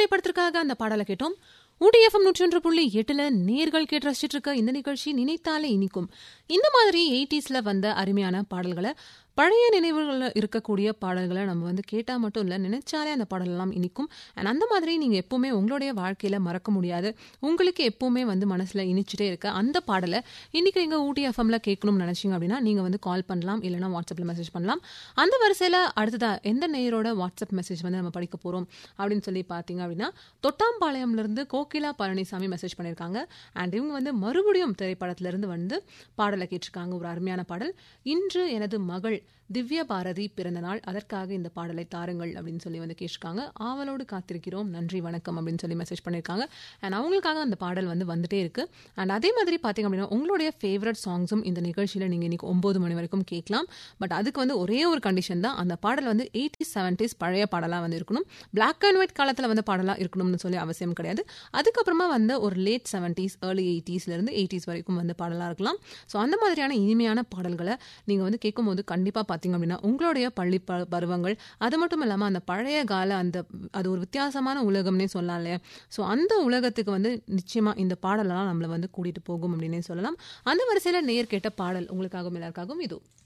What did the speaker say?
திரைப்படத்திற்காக அந்த பாடலை கேட்டோம் ஊட்டி எஃப்எம் நூற்றி ஒன்று புள்ளி எட்டுல நேர்கள் கேட்டு ரசிச்சிட்டு இருக்க இந்த நிகழ்ச்சி நினைத்தாலே இனிக்கும் இந்த மாதிரி எயிட்டிஸ்ல வந்த அருமையான பாடல்களை பழைய நினைவுகளில் இருக்கக்கூடிய பாடல்களை நம்ம வந்து கேட்டால் மட்டும் இல்லை நினைச்சாலே அந்த பாடலெல்லாம் இனிக்கும் அண்ட் அந்த மாதிரி நீங்கள் எப்போவுமே உங்களுடைய வாழ்க்கையில் மறக்க முடியாது உங்களுக்கு எப்போவுமே வந்து மனசில் இனிச்சிட்டே இருக்க அந்த பாடலை இன்றைக்கி எங்கள் ஊட்டி எஃப்எம்ல கேட்கணும்னு நினச்சிங்க அப்படின்னா நீங்கள் வந்து கால் பண்ணலாம் இல்லைனா வாட்ஸ்அப்பில் மெசேஜ் பண்ணலாம் அந்த வரிசையில் அடுத்ததாக எந்த நேயரோட வாட்ஸ்அப் மெசேஜ் வந்து நம்ம படிக்க போகிறோம் அப்படின்னு சொல்லி பார்த்தீங்க அப்படின்னா தொட்டாம்பாளையம்லேருந்து கோகிலா பழனிசாமி மெசேஜ் பண்ணியிருக்காங்க அண்ட் இவங்க வந்து மறுபடியும் திரைப்படத்திலிருந்து வந்து பாடலை கேட்டிருக்காங்க ஒரு அருமையான பாடல் இன்று எனது மகள் திவ்ய பாரதி பிறந்த நாள் அதற்காக இந்த பாடலை தாருங்கள் அப்படின்னு சொல்லி வந்து கேட்டிருக்காங்க ஆவலோடு காத்திருக்கிறோம் நன்றி வணக்கம் அப்படின்னு சொல்லி மெசேஜ் பண்ணியிருக்காங்க அண்ட் அவங்களுக்காக அந்த பாடல் வந்து வந்துட்டே இருக்கு அண்ட் அதே மாதிரி பார்த்தீங்க அப்படின்னா உங்களுடைய ஃபேவரட் சாங்ஸும் இந்த நிகழ்ச்சியில் நீங்கள் இன்னைக்கு ஒம்பது மணி வரைக்கும் கேட்கலாம் பட் அதுக்கு வந்து ஒரே ஒரு கண்டிஷன் தான் அந்த பாடல் வந்து எயிட்டிஸ் செவன்டிஸ் பழைய பாடலாக வந்து இருக்கணும் பிளாக் அண்ட் ஒயிட் காலத்தில் வந்து பாடலாக இருக்கணும்னு சொல்லி அவசியம் கிடையாது அதுக்கப்புறமா வந்து ஒரு லேட் செவன்டிஸ் ஏர்லி எயிட்டிஸ்லேருந்து எயிட்டிஸ் வரைக்கும் வந்து பாடலாக இருக்கலாம் ஸோ அந்த மாதிரியான இனிமையான பாடல்களை நீங்கள் வந்து கேட்கும்போது கண்டிப்பாக பார்த்தீங்க அப்படின்னா உங்களுடைய பள்ளி ப பருவங்கள் அது மட்டும் இல்லாமல் அந்த பழைய கால அந்த அது ஒரு வித்தியாசமான உலகம்னே சொல்லலாம் இல்லையா ஸோ அந்த உலகத்துக்கு வந்து நிச்சயமாக இந்த பாடலெல்லாம் நம்மளை வந்து கூட்டிகிட்டு போகும் அப்படின்னே சொல்லலாம் அந்த வரிசையில் நேர் கேட்ட பாடல் உங்களுக்காகவும் எல்லாருக்காகவும் இது